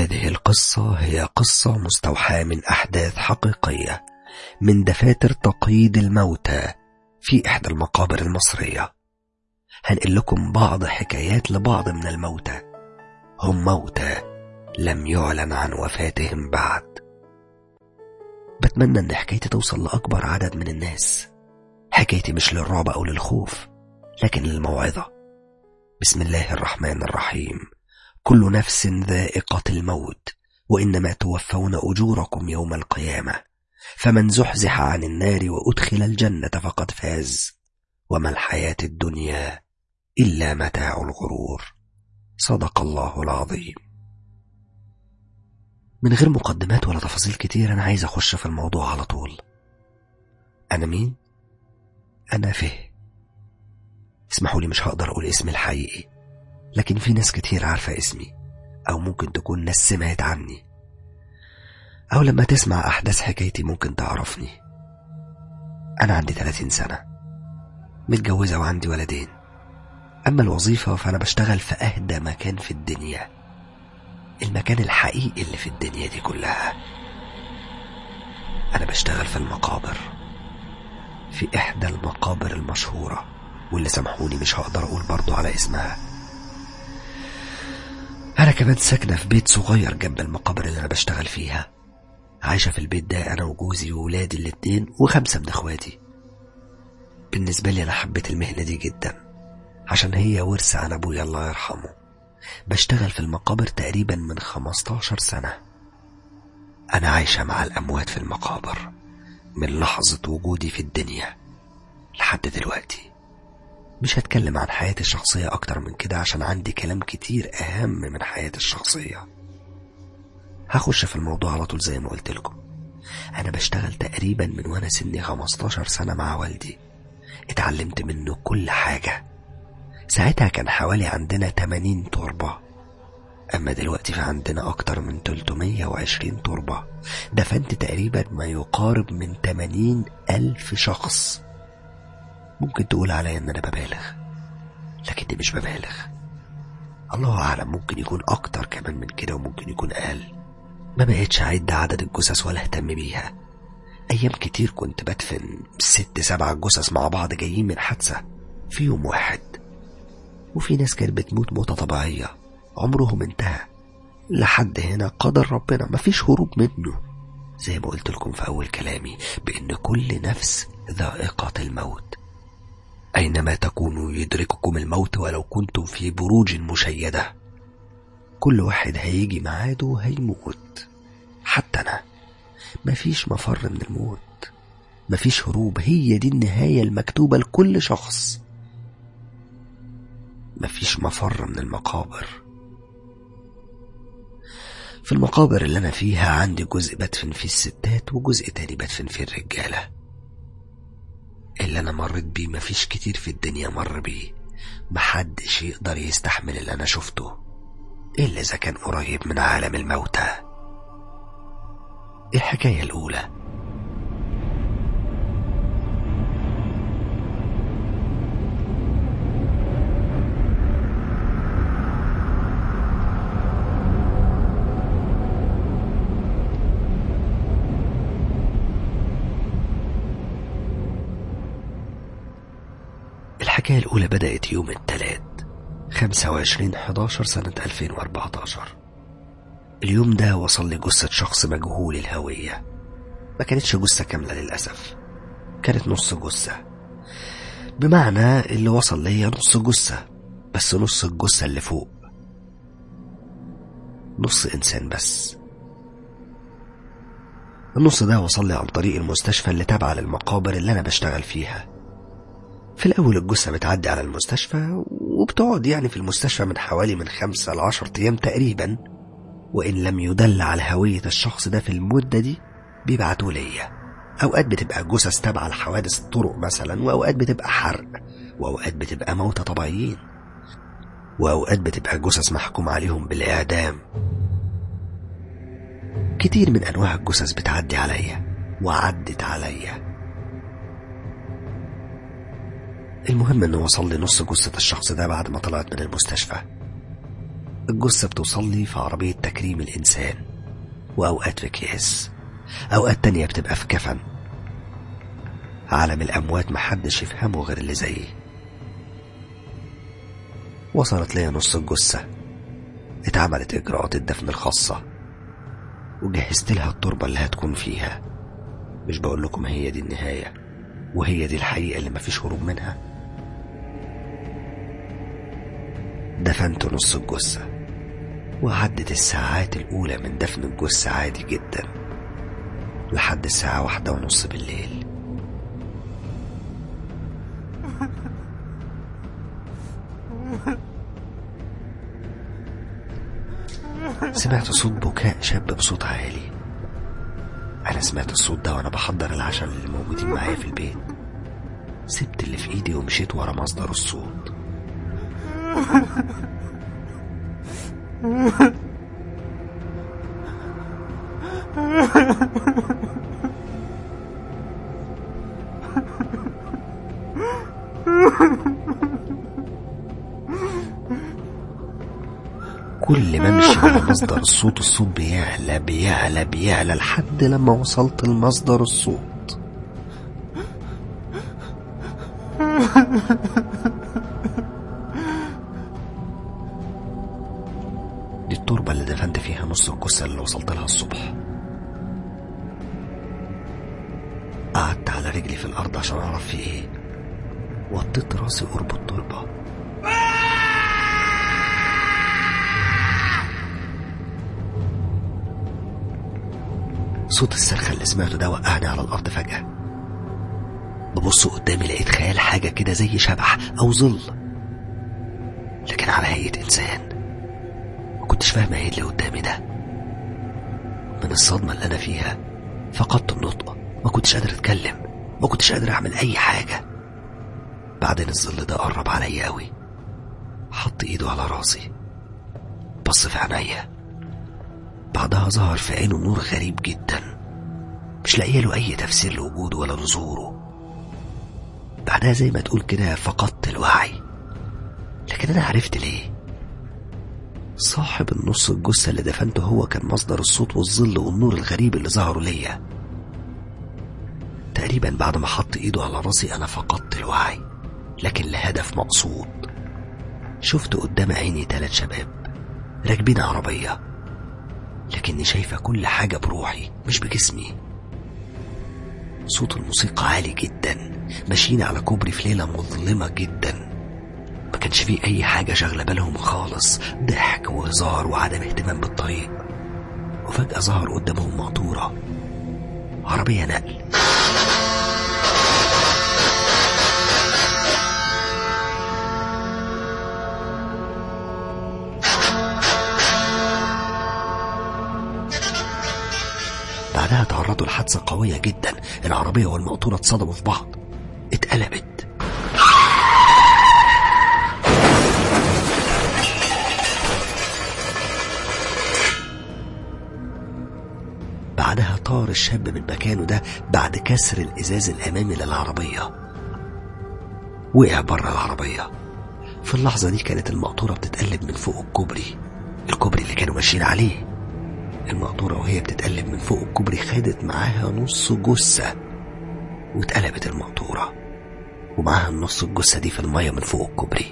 هذه القصة هي قصة مستوحاة من أحداث حقيقية من دفاتر تقييد الموتى في إحدى المقابر المصرية هنقل لكم بعض حكايات لبعض من الموتى هم موتى لم يعلن عن وفاتهم بعد بتمنى ان حكايتي توصل لأكبر عدد من الناس حكايتي مش للرعب أو للخوف لكن للموعظة بسم الله الرحمن الرحيم كل نفس ذائقة الموت وإنما توفون أجوركم يوم القيامة فمن زحزح عن النار وأدخل الجنة فقد فاز وما الحياة الدنيا إلا متاع الغرور صدق الله العظيم من غير مقدمات ولا تفاصيل كتير أنا عايز أخش في الموضوع على طول أنا مين؟ أنا فه اسمحوا لي مش هقدر أقول اسمي الحقيقي لكن في ناس كتير عارفة اسمي أو ممكن تكون ناس سمعت عني أو لما تسمع أحداث حكايتي ممكن تعرفني أنا عندي 30 سنة متجوزة وعندي ولدين أما الوظيفة فأنا بشتغل في أهدى مكان في الدنيا المكان الحقيقي اللي في الدنيا دي كلها أنا بشتغل في المقابر في إحدى المقابر المشهورة واللي سامحوني مش هقدر أقول برضو على اسمها أنا كمان ساكنة في بيت صغير جنب المقابر اللي أنا بشتغل فيها عايشة في البيت ده أنا وجوزي وولادي الاتنين وخمسة من إخواتي بالنسبة لي أنا حبيت المهنة دي جدا عشان هي ورث عن أبويا الله يرحمه بشتغل في المقابر تقريبا من 15 سنة أنا عايشة مع الأموات في المقابر من لحظة وجودي في الدنيا لحد دلوقتي مش هتكلم عن حياتي الشخصية أكتر من كده عشان عندي كلام كتير أهم من حياتي الشخصية هخش في الموضوع على طول زي ما قلت لكم أنا بشتغل تقريبا من وأنا سني 15 سنة مع والدي اتعلمت منه كل حاجة ساعتها كان حوالي عندنا 80 تربة أما دلوقتي فعندنا أكتر من 320 تربة دفنت تقريبا ما يقارب من 80 ألف شخص ممكن تقول عليا إن أنا ببالغ لكني مش ببالغ الله أعلم ممكن يكون أكتر كمان من كده وممكن يكون أقل ما بقتش أعد عدد الجثث ولا أهتم بيها أيام كتير كنت بدفن ست سبع جثث مع بعض جايين من حادثة في يوم واحد وفي ناس كانت بتموت موتة طبيعية عمرهم انتهى لحد هنا قدر ربنا مفيش هروب منه زي ما قلت لكم في أول كلامي بأن كل نفس ذائقة الموت أينما تكونوا يدرككم الموت ولو كنتم في بروج مشيدة كل واحد هيجي ميعاده وهيموت حتى أنا مفيش مفر من الموت مفيش هروب هي دي النهاية المكتوبة لكل شخص مفيش مفر من المقابر في المقابر اللي أنا فيها عندي جزء بدفن فيه الستات وجزء تاني بدفن فيه الرجالة اللي أنا مريت بيه مفيش كتير في الدنيا مر بيه محدش يقدر يستحمل اللي أنا شفته إلا إذا كان قريب من عالم الموتى الحكاية الأولى الحكاية الأولى بدأت يوم الثلاث 25 11 سنة 2014 اليوم ده وصل لي جثة شخص مجهول الهوية ما كانتش جثة كاملة للأسف كانت نص جثة بمعنى اللي وصل ليا نص جثة بس نص الجثة اللي فوق نص إنسان بس النص ده وصل لي عن طريق المستشفى اللي تابعة للمقابر اللي أنا بشتغل فيها في الأول الجثة بتعدي على المستشفى وبتقعد يعني في المستشفى من حوالي من خمسة لعشر أيام تقريبا وإن لم يدل على هوية الشخص ده في المدة دي بيبعتوا ليا أوقات بتبقى جثث تابعة لحوادث الطرق مثلا وأوقات بتبقى حرق وأوقات بتبقى موتى طبيعيين وأوقات بتبقى جثث محكوم عليهم بالإعدام كتير من أنواع الجثث بتعدي عليا وعدت عليا المهم انه وصل لي نص جثة الشخص ده بعد ما طلعت من المستشفى الجثة بتوصل لي في عربية تكريم الإنسان وأوقات في أكياس أوقات تانية بتبقى في كفن عالم الأموات محدش يفهمه غير اللي زيي وصلت ليا نص الجثة اتعملت إجراءات الدفن الخاصة وجهزت لها التربة اللي هتكون فيها مش بقول لكم هي دي النهاية وهي دي الحقيقة اللي مفيش هروب منها دفنت نص الجثة وعدت الساعات الأولى من دفن الجثة عادي جدا لحد الساعة واحدة ونص بالليل سمعت صوت بكاء شاب بصوت عالي أنا سمعت الصوت ده وأنا بحضر العشاء اللي موجودين معايا في البيت سبت اللي في إيدي ومشيت ورا مصدر الصوت كل ما امشي على مصدر الصوت الصوت بيعلى بيعلى بيعلى لحد لما وصلت لمصدر الصوت دي التربة اللي دفنت فيها نص الجثة اللي وصلت لها الصبح قعدت على رجلي في الأرض عشان أعرف في إيه وطيت راسي قرب التربة صوت الصرخة اللي سمعته ده وقعني على الأرض فجأة ببص قدامي لقيت خيال حاجة كده زي شبح أو ظل لكن على هيئة إنسان ما كنتش فاهم ايه اللي قدامي ده من الصدمة اللي أنا فيها فقدت النطق ما كنتش قادر أتكلم ما كنتش قادر أعمل أي حاجة بعدين الظل ده قرب عليا قوي حط إيده على راسي بص في عينيا بعدها ظهر في عينه نور غريب جدا مش لاقيه له أي تفسير لوجوده ولا لظهوره بعدها زي ما تقول كده فقدت الوعي لكن أنا عرفت ليه صاحب النص الجثة اللي دفنته هو كان مصدر الصوت والظل والنور الغريب اللي ظهروا ليا تقريبا بعد ما حط ايده على راسي انا فقدت الوعي لكن لهدف مقصود شفت قدام عيني تلات شباب راكبين عربية لكني شايفة كل حاجة بروحي مش بجسمي صوت الموسيقى عالي جدا ماشيين على كوبري في ليلة مظلمة جدا ما كانش فيه أي حاجة شغلة بالهم خالص ضحك وهزار وعدم اهتمام بالطريق وفجأة ظهر قدامهم مقطورة عربية نقل بعدها تعرضوا لحادثة قوية جدا العربية والمقطورة اتصدموا في بعض اتقلبت بعدها طار الشاب من مكانه ده بعد كسر الإزاز الأمامي للعربية وقع بره العربية في اللحظة دي كانت المقطورة بتتقلب من فوق الكوبري الكوبري اللي كانوا ماشيين عليه المقطورة وهي بتتقلب من فوق الكوبري خدت معاها نص جثة واتقلبت المقطورة ومعاها النص الجثة دي في المية من فوق الكوبري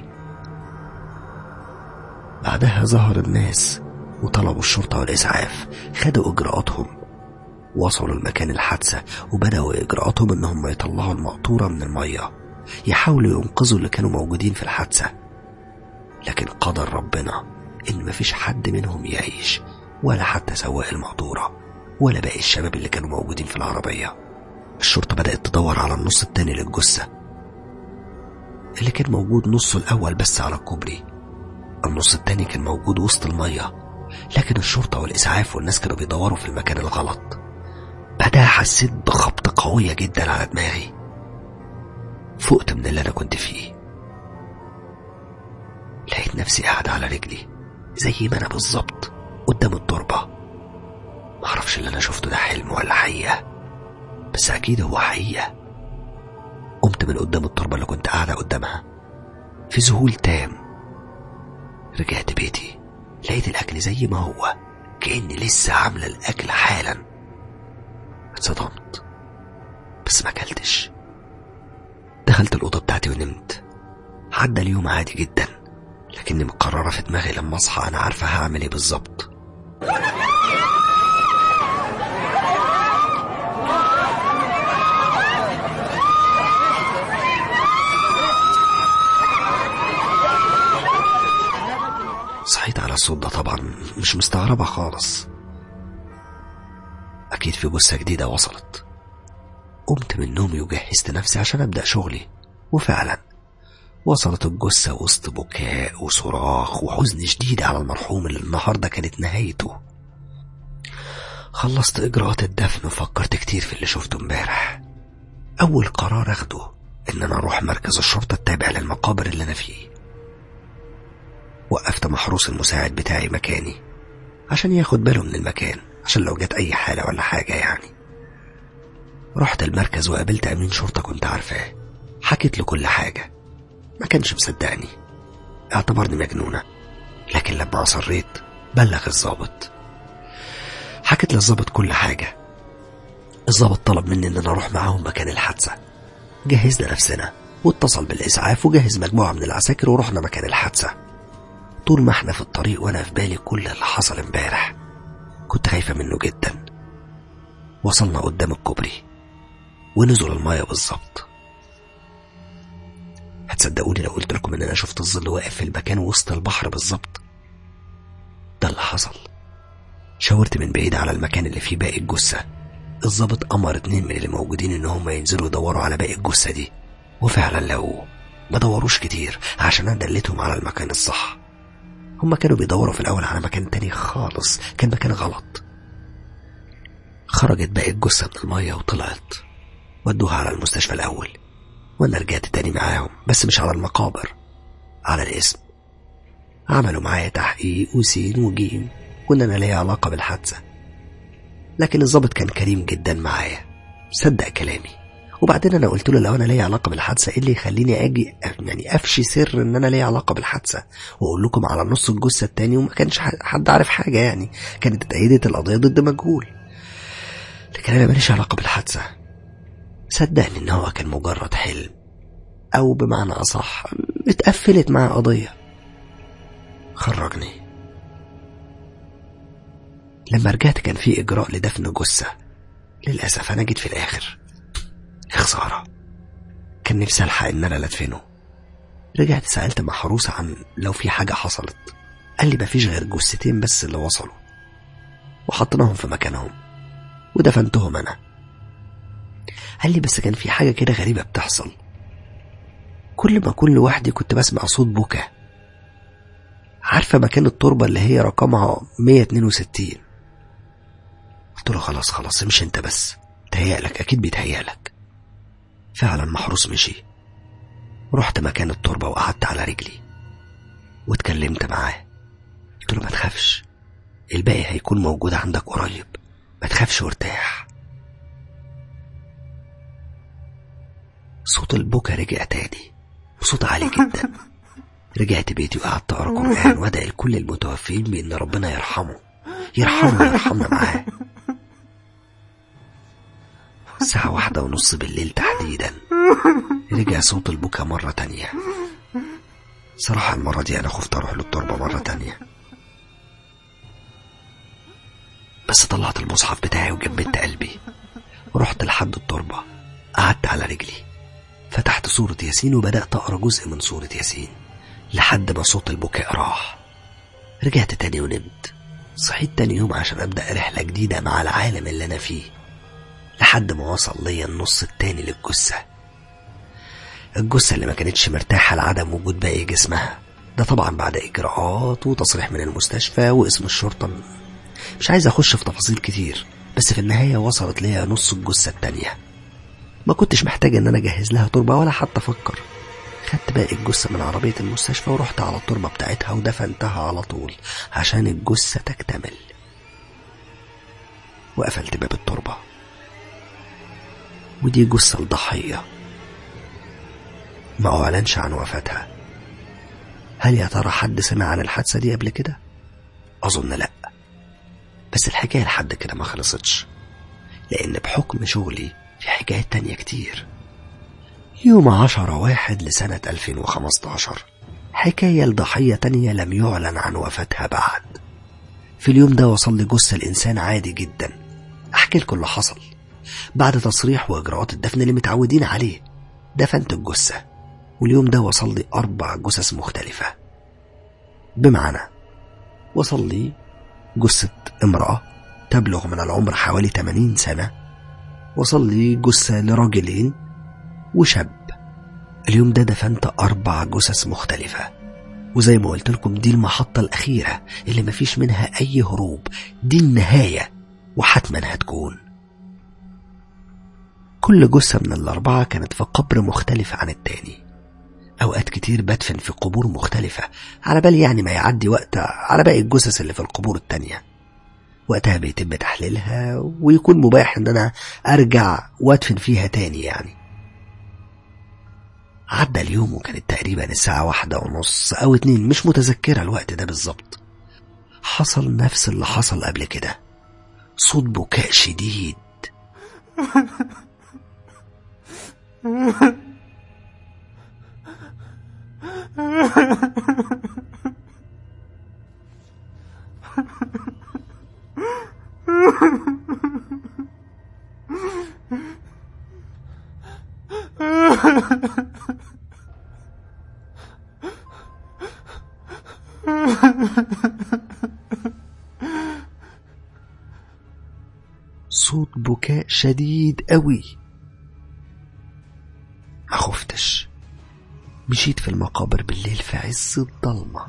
بعدها ظهر الناس وطلبوا الشرطة والإسعاف خدوا إجراءاتهم وصلوا لمكان الحادثة وبدأوا إجراءاتهم إنهم يطلعوا المقطورة من المية يحاولوا ينقذوا اللي كانوا موجودين في الحادثة لكن قدر ربنا إن مفيش حد منهم يعيش ولا حتى سواق المقطورة ولا باقي الشباب اللي كانوا موجودين في العربية الشرطة بدأت تدور على النص التاني للجثة اللي كان موجود نصه الأول بس على الكوبري النص التاني كان موجود وسط المية لكن الشرطة والإسعاف والناس كانوا بيدوروا في المكان الغلط بعدها حسيت بخبطة قوية جدا على دماغي فقت من اللي أنا كنت فيه لقيت نفسي قاعد على رجلي زي ما أنا بالظبط قدام التربة معرفش اللي أنا شفته ده حلم ولا حقيقة بس أكيد هو حقيقة قمت من قدام التربة اللي كنت قاعدة قدامها في ذهول تام رجعت بيتي لقيت الأكل زي ما هو كأني لسه عاملة الأكل حالا اتصدمت بس ما أكلتش دخلت الأوضة بتاعتي ونمت عدى اليوم عادي جدا لكني مقررة في دماغي لما أصحى أنا عارفة هعمل إيه بالظبط صحيت على الصوت ده طبعا مش مستغربة خالص أكيد في جثة جديدة وصلت قمت من نومي وجهزت نفسي عشان أبدأ شغلي وفعلا وصلت الجثة وسط بكاء وصراخ وحزن شديد على المرحوم اللي النهاردة كانت نهايته خلصت إجراءات الدفن وفكرت كتير في اللي شفته امبارح أول قرار أخده إن أنا أروح مركز الشرطة التابع للمقابر اللي أنا فيه وقفت محروس المساعد بتاعي مكاني عشان ياخد باله من المكان عشان لو جت أي حالة ولا حاجة يعني رحت المركز وقابلت أمين شرطة كنت عارفاه حكيت له كل حاجة ما كانش مصدقني اعتبرني مجنونة لكن لما أصريت بلغ الضابط حكيت للضابط كل حاجة الضابط طلب مني إن أنا أروح معاهم مكان الحادثة جهزنا نفسنا واتصل بالإسعاف وجهز مجموعة من العساكر ورحنا مكان الحادثة طول ما احنا في الطريق وانا في بالي كل اللي حصل امبارح كنت خايفة منه جدا وصلنا قدام الكوبري ونزل المايه بالظبط هتصدقوني لو قلت لكم ان انا شفت الظل واقف في المكان وسط البحر بالظبط ده اللي حصل شاورت من بعيد على المكان اللي فيه باقي الجثة الظابط أمر اتنين من اللي موجودين إن هم ينزلوا يدوروا على باقي الجثة دي وفعلا لقوه ما دوروش كتير عشان أنا دلتهم على المكان الصح هما كانوا بيدوروا في الأول على مكان تاني خالص كان مكان غلط خرجت باقي الجثة من المية وطلعت ودوها على المستشفى الأول وأنا رجعت تاني معاهم بس مش على المقابر على الاسم عملوا معايا تحقيق وسين وجيم وإن أنا ليا علاقة بالحادثة لكن الضابط كان كريم جدا معايا صدق كلامي وبعدين انا قلت له لو انا ليا علاقه بالحادثه ايه اللي يخليني اجي يعني افشي سر ان انا ليا علاقه بالحادثه واقول لكم على نص الجثه التاني وما كانش حد عارف حاجه يعني كانت اتأيدت القضيه ضد مجهول لكن انا ماليش علاقه بالحادثه صدقني ان هو كان مجرد حلم او بمعنى اصح اتقفلت مع قضيه خرجني لما رجعت كان في اجراء لدفن جثه للاسف انا جيت في الاخر يا خسارة كان نفسي ألحق إن أنا أدفنه رجعت سألت محروس عن لو في حاجة حصلت قال لي مفيش غير جثتين بس اللي وصلوا وحطيناهم في مكانهم ودفنتهم أنا قال لي بس كان في حاجة كده غريبة بتحصل كل ما أكون لوحدي كنت بسمع صوت بكا عارفة مكان التربة اللي هي رقمها 162 قلت له خلاص خلاص امشي انت بس تهيألك أكيد بيتهيألك فعلا محروس مشي رحت مكان التربة وقعدت على رجلي واتكلمت معاه قلت له ما تخافش الباقي هيكون موجود عندك قريب ما تخافش وارتاح صوت البكا رجع تاني وصوت عالي جدا رجعت بيتي وقعدت اقرا قران وادعي لكل المتوفين بان ربنا يرحمه يرحمه ويرحمنا معاه الساعة واحدة ونص بالليل تحديدا رجع صوت البكا مرة تانية صراحة المرة دي أنا خفت أروح للتربة مرة تانية بس طلعت المصحف بتاعي وجبت قلبي ورحت لحد التربة قعدت على رجلي فتحت سورة ياسين وبدأت أقرأ جزء من سورة ياسين لحد ما صوت البكاء راح رجعت تاني ونمت صحيت تاني يوم عشان أبدأ رحلة جديدة مع العالم اللي أنا فيه لحد ما وصل ليا النص التاني للجثة الجثة اللي ما كانتش مرتاحة لعدم وجود باقي جسمها ده طبعا بعد إجراءات وتصريح من المستشفى واسم الشرطة مش عايز أخش في تفاصيل كتير بس في النهاية وصلت ليا نص الجثة التانية ما كنتش محتاج إن أنا أجهز لها تربة ولا حتى أفكر خدت باقي الجثة من عربية المستشفى ورحت على التربة بتاعتها ودفنتها على طول عشان الجثة تكتمل وقفلت باب التربه ودي جثة الضحية ما أعلنش عن وفاتها هل يا ترى حد سمع عن الحادثة دي قبل كده؟ أظن لأ بس الحكاية لحد كده ما خلصتش لأن بحكم شغلي في حكايات تانية كتير يوم عشرة واحد لسنة 2015 حكاية لضحية تانية لم يعلن عن وفاتها بعد في اليوم ده وصل لي جثة الإنسان عادي جدا أحكي لكم اللي حصل بعد تصريح وإجراءات الدفن اللي متعودين عليه دفنت الجثة واليوم ده وصل لي أربع جثث مختلفة بمعنى وصل لي جثة امرأة تبلغ من العمر حوالي 80 سنة وصل لي جثة لراجلين وشاب اليوم ده دفنت أربع جثث مختلفة وزي ما قلت لكم دي المحطة الأخيرة اللي مفيش منها أي هروب دي النهاية وحتما هتكون كل جثة من الأربعة كانت في قبر مختلف عن التاني أوقات كتير بدفن في قبور مختلفة على بال يعني ما يعدي وقت على باقي الجثث اللي في القبور التانية وقتها بيتم تحليلها ويكون مباح إن أنا أرجع وأدفن فيها تاني يعني عدى اليوم وكانت تقريبا الساعة واحدة ونص أو اتنين مش متذكرة الوقت ده بالظبط حصل نفس اللي حصل قبل كده صوت بكاء شديد صوت بكاء شديد قوي ما خفتش مشيت في المقابر بالليل في عز الضلمة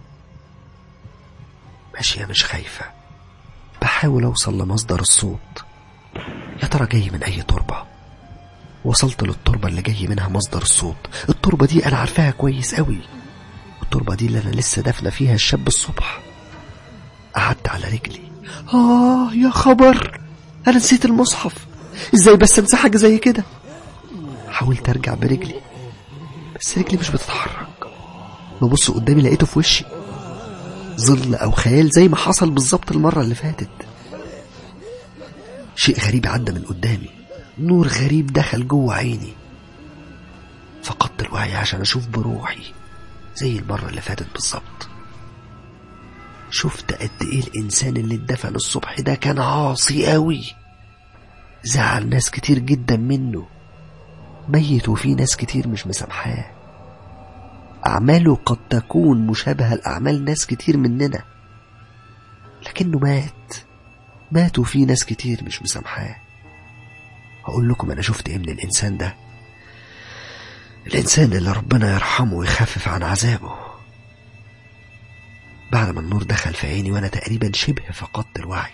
ماشية مش خايفة بحاول أوصل لمصدر الصوت يا ترى جاي من أي تربة وصلت للتربة اللي جاي منها مصدر الصوت التربة دي أنا عارفاها كويس قوي التربة دي اللي أنا لسه دافنة فيها الشاب الصبح قعدت على رجلي آه يا خبر أنا نسيت المصحف إزاي بس أنسى حاجة زي كده حاولت أرجع برجلي بس رجلي مش بتتحرك ببص قدامي لقيته في وشي ظل أو خيال زي ما حصل بالظبط المرة اللي فاتت شيء غريب عدى من قدامي نور غريب دخل جوه عيني فقدت الوعي عشان أشوف بروحي زي المرة اللي فاتت بالظبط شفت قد ايه الانسان اللي اتدفن الصبح ده كان عاصي قوي زعل ناس كتير جدا منه ميت وفي ناس كتير مش مسامحاه أعماله قد تكون مشابهة لأعمال ناس كتير مننا لكنه مات مات وفي ناس كتير مش مسامحاه هقول لكم أنا شفت إيه من الإنسان ده الإنسان اللي ربنا يرحمه ويخفف عن عذابه بعد ما النور دخل في عيني وأنا تقريبا شبه فقدت الوعي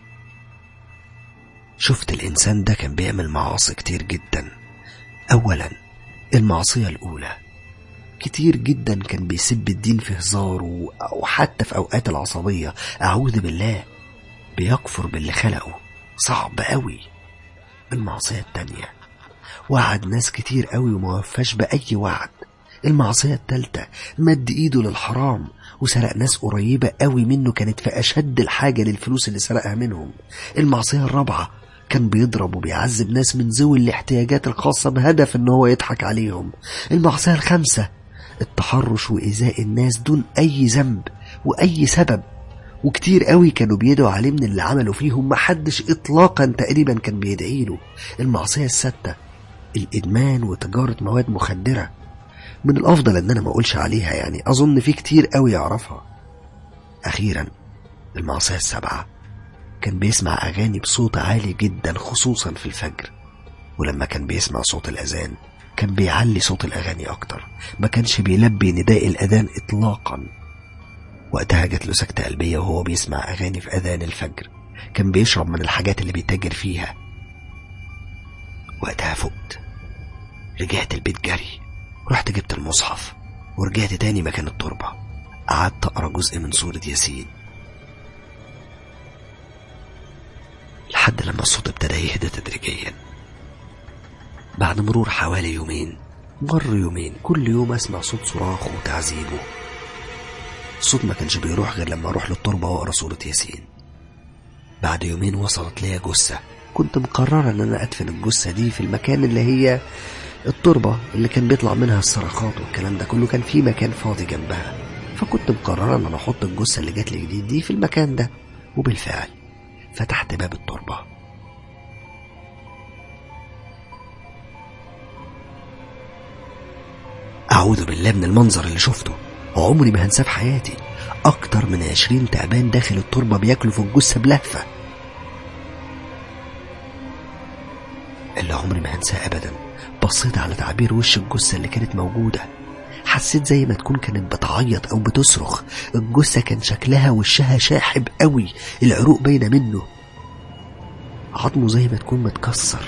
شفت الإنسان ده كان بيعمل معاصي كتير جدا أولا المعصية الأولى كتير جدا كان بيسب الدين في هزاره أو حتى في أوقات العصبية أعوذ بالله بيكفر باللي خلقه صعب قوي المعصية التانية وعد ناس كتير قوي وما وفاش بأي وعد المعصية التالتة مد ايده للحرام وسرق ناس قريبة قوي منه كانت في أشد الحاجة للفلوس اللي سرقها منهم المعصية الرابعة كان بيضرب وبيعذب ناس من ذوي الاحتياجات الخاصة بهدف ان هو يضحك عليهم المعصية الخامسة التحرش وإيذاء الناس دون أي ذنب وأي سبب وكتير قوي كانوا بيدعوا عليه من اللي عملوا فيهم محدش إطلاقا تقريبا كان بيدعي له المعصية الستة الإدمان وتجارة مواد مخدرة من الأفضل إن أنا ما أقولش عليها يعني أظن في كتير قوي يعرفها أخيرا المعصية السبعة كان بيسمع أغاني بصوت عالي جدا خصوصا في الفجر ولما كان بيسمع صوت الأذان كان بيعلي صوت الأغاني أكتر ما كانش بيلبي نداء الأذان إطلاقا وقتها جات له سكتة قلبية وهو بيسمع أغاني في أذان الفجر كان بيشرب من الحاجات اللي بيتاجر فيها وقتها فقت رجعت البيت جري رحت جبت المصحف ورجعت تاني مكان التربة قعدت أقرأ جزء من سورة ياسين لحد لما الصوت ابتدى يهدى تدريجيا بعد مرور حوالي يومين مر يومين كل يوم أسمع صوت صراخه وتعذيبه الصوت ما كانش بيروح غير لما اروح للتربة واقرا سورة ياسين بعد يومين وصلت ليا جثة كنت مقررة ان انا ادفن الجثة دي في المكان اللي هي التربة اللي كان بيطلع منها الصرخات والكلام ده كله كان في مكان فاضي جنبها فكنت مقررة ان انا احط الجثة اللي جات لي جديد دي في المكان ده وبالفعل فتحت باب التربة أعوذ بالله من المنظر اللي شفته وعمري ما هنساه في حياتي أكتر من عشرين تعبان داخل التربة بياكلوا في الجثة بلهفة اللي عمري ما هنساه أبدا بصيت على تعبير وش الجثة اللي كانت موجودة حسيت زي ما تكون كانت بتعيط أو بتصرخ الجثة كان شكلها وشها شاحب قوي العروق باينة منه عظمه زي ما تكون متكسر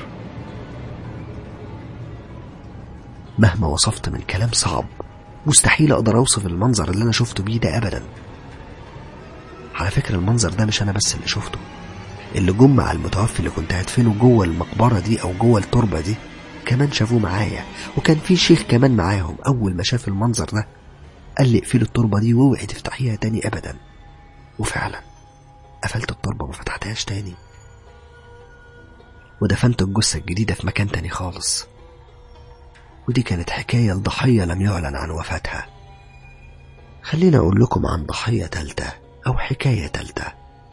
مهما وصفت من كلام صعب مستحيل اقدر اوصف المنظر اللي انا شفته بيه ده ابدا على فكرة المنظر ده مش انا بس اللي شفته اللي جم مع المتوفي اللي كنت هدفنه جوه المقبرة دي او جوه التربة دي كمان شافوه معايا وكان في شيخ كمان معاهم اول ما شاف المنظر ده قال لي اقفلي التربة دي واوعي تفتحيها تاني ابدا وفعلا قفلت التربة وما فتحتهاش تاني ودفنت الجثة الجديدة في مكان تاني خالص ودي كانت حكاية لضحية لم يعلن عن وفاتها خلينا أقول لكم عن ضحية تالتة أو حكاية تالتة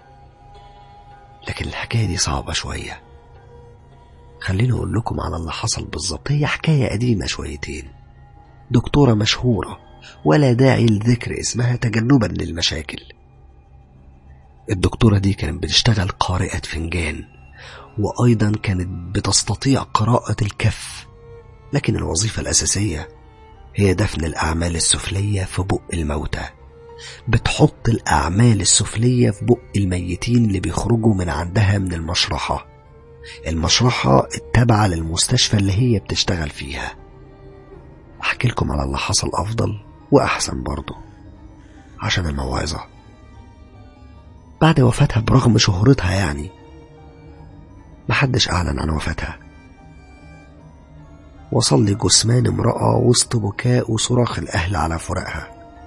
لكن الحكاية دي صعبة شوية خليني أقول لكم على اللي حصل بالظبط هي حكاية قديمة شويتين دكتورة مشهورة ولا داعي لذكر اسمها تجنبا للمشاكل الدكتورة دي كانت بتشتغل قارئة فنجان وأيضا كانت بتستطيع قراءة الكف لكن الوظيفة الأساسية هي دفن الأعمال السفلية في بق الموتى بتحط الأعمال السفلية في بق الميتين اللي بيخرجوا من عندها من المشرحة المشرحة التابعة للمستشفى اللي هي بتشتغل فيها أحكي لكم على اللي حصل أفضل وأحسن برضه عشان الموعظة بعد وفاتها برغم شهرتها يعني محدش أعلن عن وفاتها وصل لي جثمان امرأة وسط بكاء وصراخ الأهل على فراقها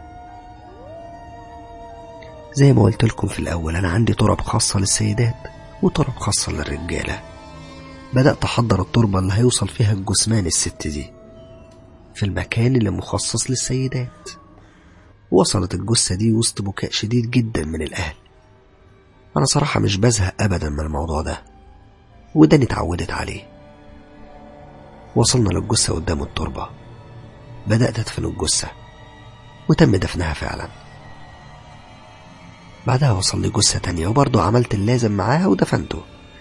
زي ما قلت لكم في الأول أنا عندي تراب خاصة للسيدات وتراب خاصة للرجالة بدأت أحضر التربة اللي هيوصل فيها الجثمان الست دي في المكان اللي مخصص للسيدات وصلت الجثة دي وسط بكاء شديد جدا من الأهل أنا صراحة مش بزهق أبدا من الموضوع ده وداني اتعودت عليه وصلنا للجثة قدام التربة بدأت أدفن الجثة وتم دفنها فعلا بعدها وصل لي جثة تانية وبرضه عملت اللازم معاها ودفنته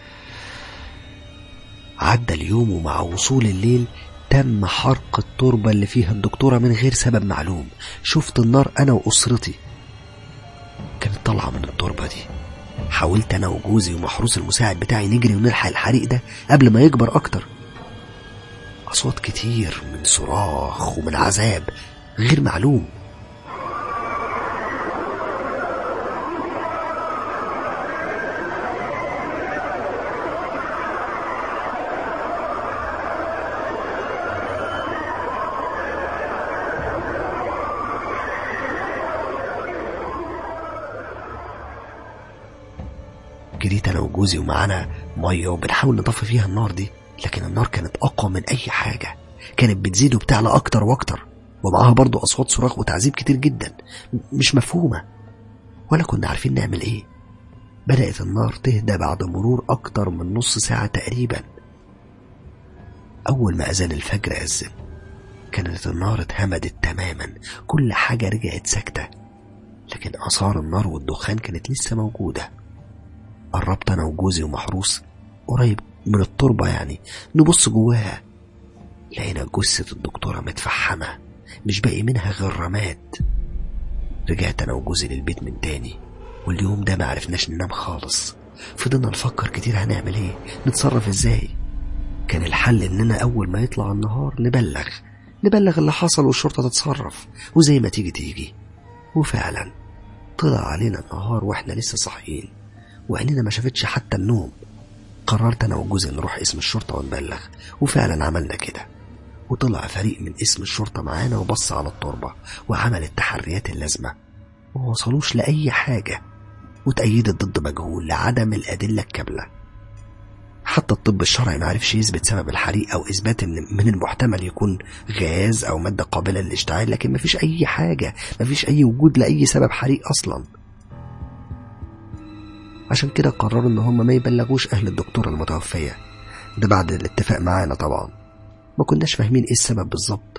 عدى اليوم ومع وصول الليل تم حرق التربة اللي فيها الدكتورة من غير سبب معلوم شفت النار أنا وأسرتي كانت طالعة من التربة دي حاولت أنا وجوزي ومحروس المساعد بتاعي نجري ونلحق الحريق ده قبل ما يكبر أكتر أصوات كتير من صراخ ومن عذاب غير معلوم جريت انا وجوزي ومعانا ميه وبنحاول نطفي فيها النار دي لكن النار كانت اقوى من اي حاجه كانت بتزيد وبتعلى اكتر واكتر ومعاها برضو اصوات صراخ وتعذيب كتير جدا مش مفهومه ولا كنا عارفين نعمل ايه بدات النار تهدى بعد مرور اكتر من نص ساعه تقريبا اول ما اذان الفجر اذن كانت النار اتهمدت تماما كل حاجه رجعت ساكته لكن اثار النار والدخان كانت لسه موجوده قربت انا وجوزي ومحروس قريب من التربة يعني نبص جواها لقينا جثة الدكتورة متفحمة مش باقي منها غير رماد رجعت أنا وجوزي للبيت من تاني واليوم ده معرفناش ننام خالص فضلنا نفكر كتير هنعمل ايه نتصرف ازاي كان الحل اننا اول ما يطلع النهار نبلغ نبلغ اللي حصل والشرطة تتصرف وزي ما تيجي تيجي وفعلا طلع علينا النهار واحنا لسه صاحيين وعينينا ما شافتش حتى النوم قررت انا وجوزي نروح اسم الشرطة ونبلغ وفعلا عملنا كده وطلع فريق من اسم الشرطة معانا وبص على التربة وعمل التحريات اللازمة ما وصلوش لأي حاجة وتأيدت ضد مجهول لعدم الأدلة الكاملة حتى الطب الشرعي ما عرفش يثبت سبب الحريق أو إثبات إن من المحتمل يكون غاز أو مادة قابلة للاشتعال لكن ما فيش أي حاجة ما فيش أي وجود لأي سبب حريق أصلا عشان كده قرروا إن هم ما يبلغوش أهل الدكتورة المتوفية ده بعد الاتفاق معانا طبعا ما كناش فاهمين إيه السبب بالظبط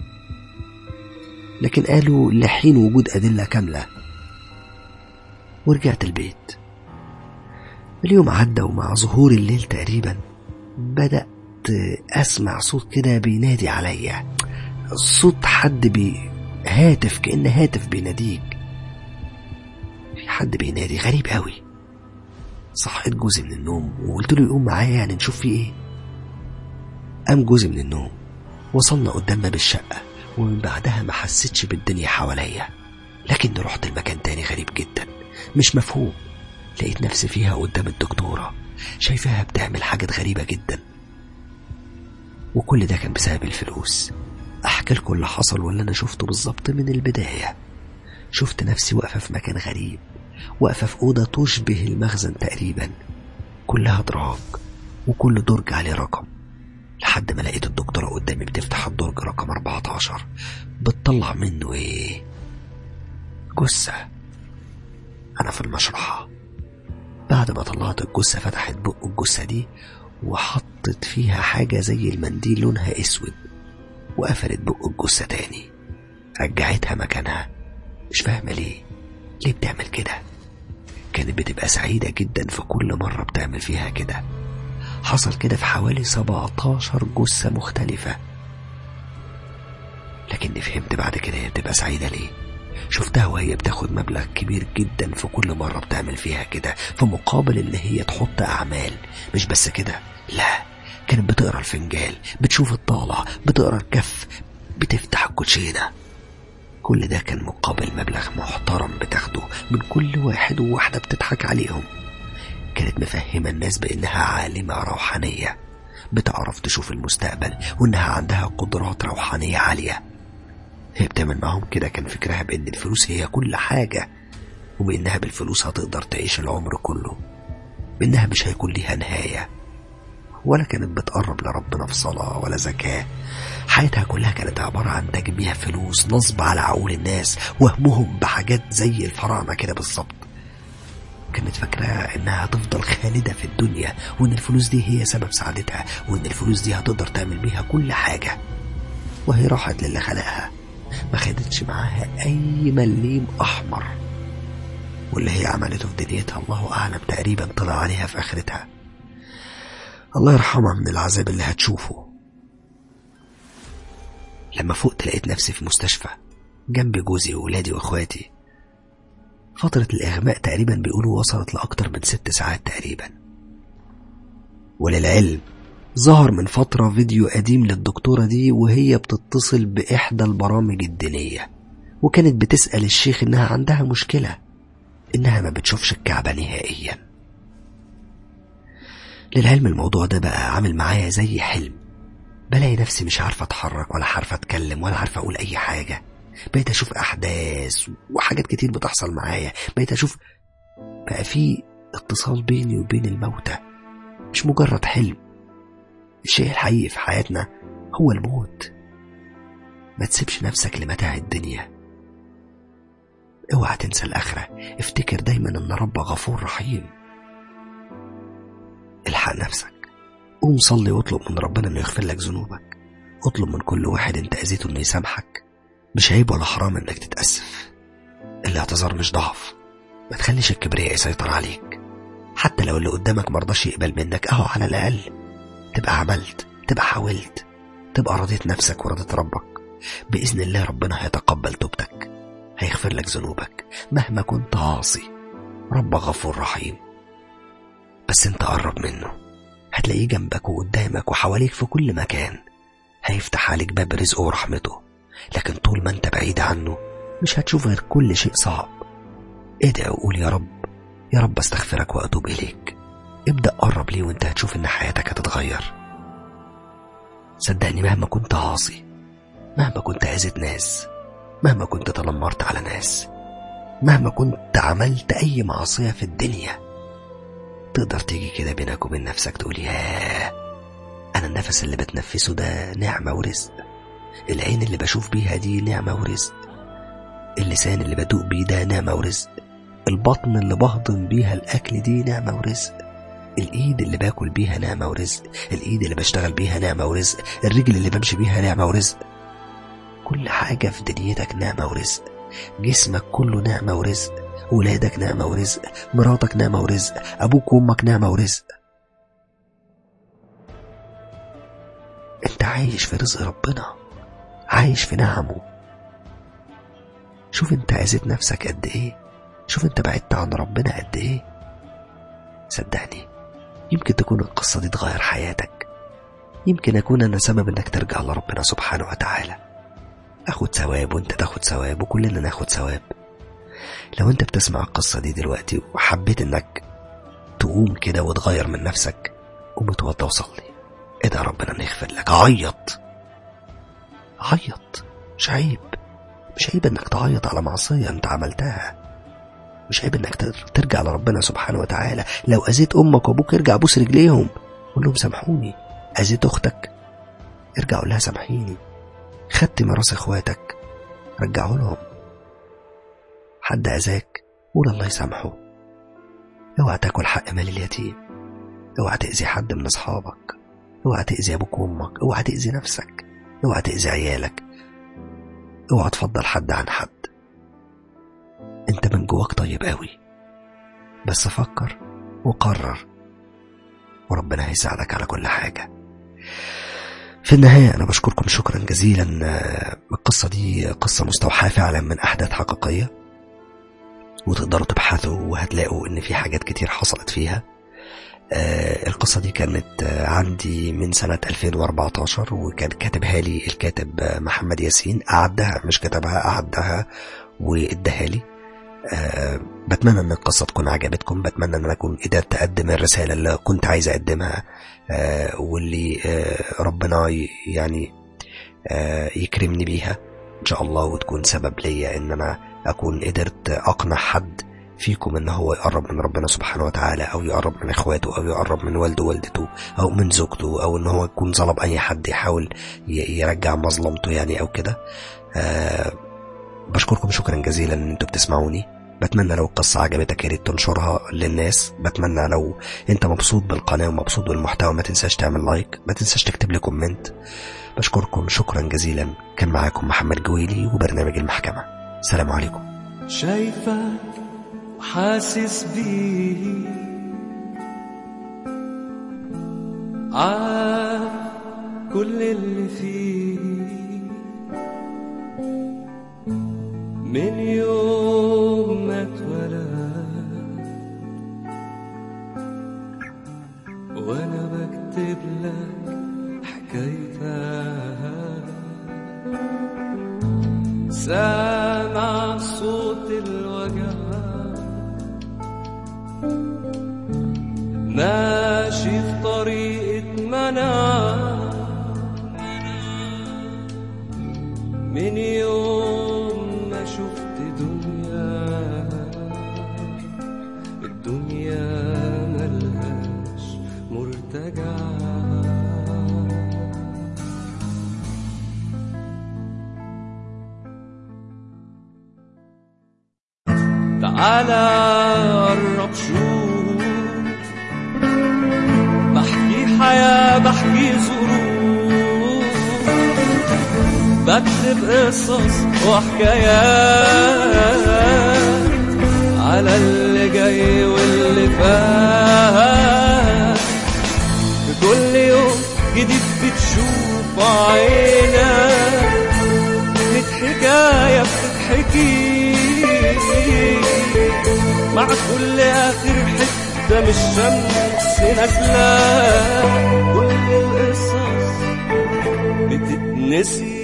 لكن قالوا لحين وجود أدلة كاملة ورجعت البيت اليوم عدى ومع ظهور الليل تقريبا بدأت أسمع صوت كده بينادي عليا صوت حد بي هاتف كأن هاتف بيناديك في حد بينادي غريب قوي صحيت جوزي من النوم وقلت له يقوم معايا يعني نشوف في ايه قام جوزي من النوم وصلنا قدام باب الشقة ومن بعدها ما حسيتش بالدنيا حواليا لكن رحت المكان تاني غريب جدا مش مفهوم لقيت نفسي فيها قدام الدكتورة شايفاها بتعمل حاجات غريبة جدا وكل ده كان بسبب الفلوس أحكي لكم اللي حصل واللي أنا شفته بالظبط من البداية شفت نفسي واقفة في مكان غريب واقفة في أوضة تشبه المخزن تقريبا كلها دراج وكل درج عليه رقم لحد ما لقيت الدكتورة قدامي بتفتح الدرج رقم 14 بتطلع منه ايه جثة أنا في المشرحة بعد ما طلعت الجثة فتحت بق الجثة دي وحطت فيها حاجة زي المنديل لونها أسود وقفلت بق الجثة تاني رجعتها مكانها مش فاهمة ليه ليه بتعمل كده كانت بتبقى سعيدة جدا في كل مرة بتعمل فيها كده حصل كده في حوالي 17 جثة مختلفة لكني فهمت بعد كده هي بتبقى سعيدة ليه شفتها وهي بتاخد مبلغ كبير جدا في كل مرة بتعمل فيها كده في مقابل ان هي تحط اعمال مش بس كده لا كانت بتقرا الفنجال بتشوف الطالع بتقرا الكف بتفتح الكوتشينة كل ده كان مقابل مبلغ محترم بتاخده من كل واحد وواحدة بتضحك عليهم كانت مفهمة الناس بإنها عالمة روحانية بتعرف تشوف المستقبل وإنها عندها قدرات روحانية عالية هي بتعمل معاهم كده كان فكرها بإن الفلوس هي كل حاجة وبإنها بالفلوس هتقدر تعيش العمر كله بإنها مش هيكون ليها نهاية ولا كانت بتقرب لربنا في صلاة ولا زكاة حياتها كلها كانت عبارة عن تجميع فلوس نصب على عقول الناس وهمهم بحاجات زي الفراعنة كده بالظبط كانت فاكراها انها هتفضل خالدة في الدنيا وان الفلوس دي هي سبب سعادتها وان الفلوس دي هتقدر تعمل بيها كل حاجة وهي راحت للي خلقها ما خدتش معاها اي مليم احمر واللي هي عملته في دنيتها الله اعلم تقريبا طلع عليها في اخرتها الله يرحمها من العذاب اللي هتشوفه لما فقت لقيت نفسي في مستشفى جنب جوزي وولادي واخواتي فترة الإغماء تقريبا بيقولوا وصلت لأكتر من ست ساعات تقريبا وللعلم ظهر من فترة فيديو قديم للدكتورة دي وهي بتتصل بإحدى البرامج الدينية وكانت بتسأل الشيخ إنها عندها مشكلة إنها ما بتشوفش الكعبة نهائيا للعلم الموضوع ده بقى عامل معايا زي حلم بلاقي نفسي مش عارفة أتحرك ولا عارفة أتكلم ولا عارفة أقول أي حاجة بقيت أشوف أحداث وحاجات كتير بتحصل معايا بقيت أشوف بقى في اتصال بيني وبين الموتى مش مجرد حلم الشيء الحقيقي في حياتنا هو الموت ما تسيبش نفسك لمتاع الدنيا اوعى تنسى الآخرة افتكر دايما ان رب غفور رحيم الحق نفسك قوم صلي واطلب من ربنا انه يغفر لك ذنوبك اطلب من كل واحد انت اذيته انه يسامحك مش عيب ولا حرام انك تتأسف الاعتذار مش ضعف ما تخليش الكبرياء يسيطر عليك حتى لو اللي قدامك مرضاش يقبل منك اهو على الاقل تبقى عملت تبقى حاولت تبقى رضيت نفسك ورضيت ربك بإذن الله ربنا هيتقبل توبتك هيغفر لك ذنوبك مهما كنت عاصي رب غفور رحيم بس انت قرب منه هتلاقيه جنبك وقدامك وحواليك في كل مكان هيفتح عليك باب رزقه ورحمته لكن طول ما انت بعيد عنه مش هتشوف غير كل شيء صعب ادعي وقول يا رب يا رب استغفرك واتوب اليك ابدأ قرب ليه وانت هتشوف ان حياتك هتتغير صدقني مهما كنت عاصي مهما كنت أذيت ناس مهما كنت تنمرت على ناس مهما كنت عملت أي معصية في الدنيا تقدر تيجي كده بينك وبين نفسك تقول ياه أنا النفس اللي بتنفسه ده نعمة ورزق العين اللي بشوف بيها دي نعمة ورزق اللسان اللي بدوق بيه ده نعمة ورزق البطن اللي بهضم بيها الأكل دي نعمة ورزق الإيد اللي باكل بيها نعمة ورزق الإيد اللي بشتغل بيها نعمة ورزق الرجل اللي بمشي بيها نعمة ورزق كل حاجة في دنيتك نعمة ورزق جسمك كله نعمة ورزق ولادك نعمة ورزق مراتك نعمة ورزق أبوك وأمك نعمة ورزق أنت عايش في رزق ربنا عايش في نعمه شوف أنت أذيت نفسك قد إيه شوف أنت بعدت عن ربنا قد إيه صدقني يمكن تكون القصة دي تغير حياتك يمكن أكون أنا سبب إنك ترجع لربنا سبحانه وتعالى أخد ثواب وأنت تاخد ثواب وكلنا ناخد ثواب لو أنت بتسمع القصة دي دلوقتي وحبيت إنك تقوم كده وتغير من نفسك قوم اتوضى وصلي ادعي ربنا إنه يغفر لك عيط عيط مش عيب مش عيب إنك تعيط على معصية أنت عملتها مش عيب انك ترجع لربنا سبحانه وتعالى لو اذيت امك وابوك ارجع بوس رجليهم قول لهم سامحوني اذيت اختك ارجع قول لها سامحيني خدت ميراث اخواتك رجعه لهم حد اذاك قول الله يسامحه اوعى تاكل حق مال اليتيم اوعى تاذي حد من اصحابك اوعى تاذي ابوك وامك اوعى تاذي نفسك اوعى تاذي عيالك اوعى تفضل حد عن حد انت من جواك طيب قوي بس فكر وقرر وربنا هيساعدك على كل حاجة في النهاية أنا بشكركم شكرا جزيلا القصة دي قصة مستوحاة فعلا من أحداث حقيقية وتقدروا تبحثوا وهتلاقوا إن في حاجات كتير حصلت فيها القصة دي كانت عندي من سنة 2014 وكان كاتبها لي الكاتب محمد ياسين أعدها مش كتبها أعدها واداها لي أه بتمنى ان القصة تكون عجبتكم بتمنى ان انا اكون قدرت اقدم الرسالة اللي كنت عايز اقدمها أه واللي أه ربنا يعني أه يكرمني بيها ان شاء الله وتكون سبب ليا ان انا اكون قدرت اقنع حد فيكم ان هو يقرب من ربنا سبحانه وتعالى او يقرب من اخواته او يقرب من والده ووالدته او من زوجته او ان هو يكون ظلم اي حد يحاول يرجع مظلمته يعني او كده أه بشكركم شكرا جزيلا ان انتوا بتسمعوني بتمنى لو القصة عجبتك يا ريت تنشرها للناس بتمنى لو انت مبسوط بالقناة ومبسوط بالمحتوى ما تنساش تعمل لايك ما تنساش تكتب لي كومنت بشكركم شكرا جزيلا كان معاكم محمد جويلي وبرنامج المحكمة سلام عليكم شايفك وحاسس بيه عارف كل اللي فيه من يوم ما اتولد وانا بكتب لك حكايتها سامع صوت الوجع ماشي في طريقة منع من يوم ما شفت دنيا الدنيا ملهاش مرتجع تعالى قرب شوف بحكي حياة بحكي ظروف بكتب قصص وحكايات على اللي جاي واللي فات في كل يوم جديد بتشوف عينك ميت حكاية بتتحكي مع كل آخر حتة من الشمس نازلة كل القصص بتتنسي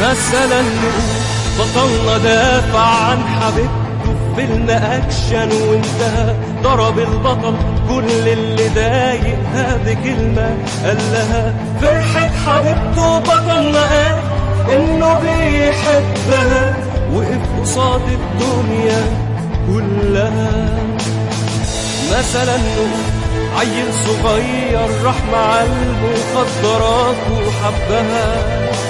مثلا نقول بطلنا دافع عن حبيبته في فيلم اكشن وانتهى ضرب البطل كل اللي ضايقها بكلمة قال لها فرحة حبيبته بطلنا قال انه بيحبها وقف قصاد الدنيا كلها مثلا نقول عيل صغير راح مع المخدرات وحبها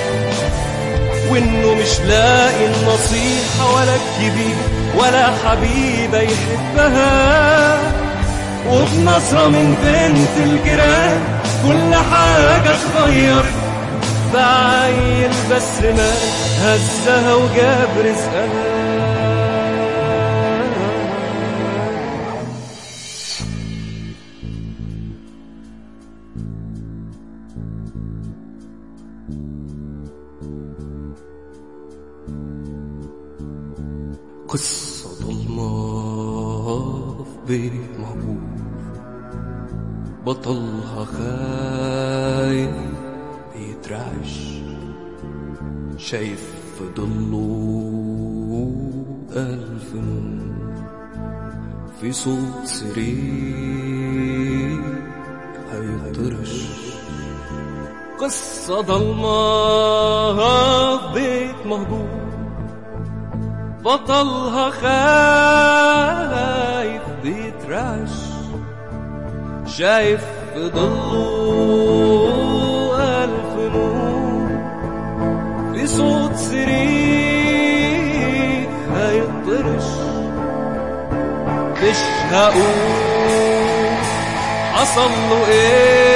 وانه مش لاقي النصيحة ولا الكبير ولا حبيبة يحبها وبنظرة من بنت الجيران كل حاجة اتغير بعيل بس ما هزها وجاب رزقها قصة ضلمة في بيت مهجور بطلها خايف بيترعش شايف في ضله ألف نور في صوت سرير هيطرش قصة ضلمة في بيت مهجور بطلها خايف بيترعش شايف في ضله ألف نور في صوت سرير هيطرش مش هقول حصل له ايه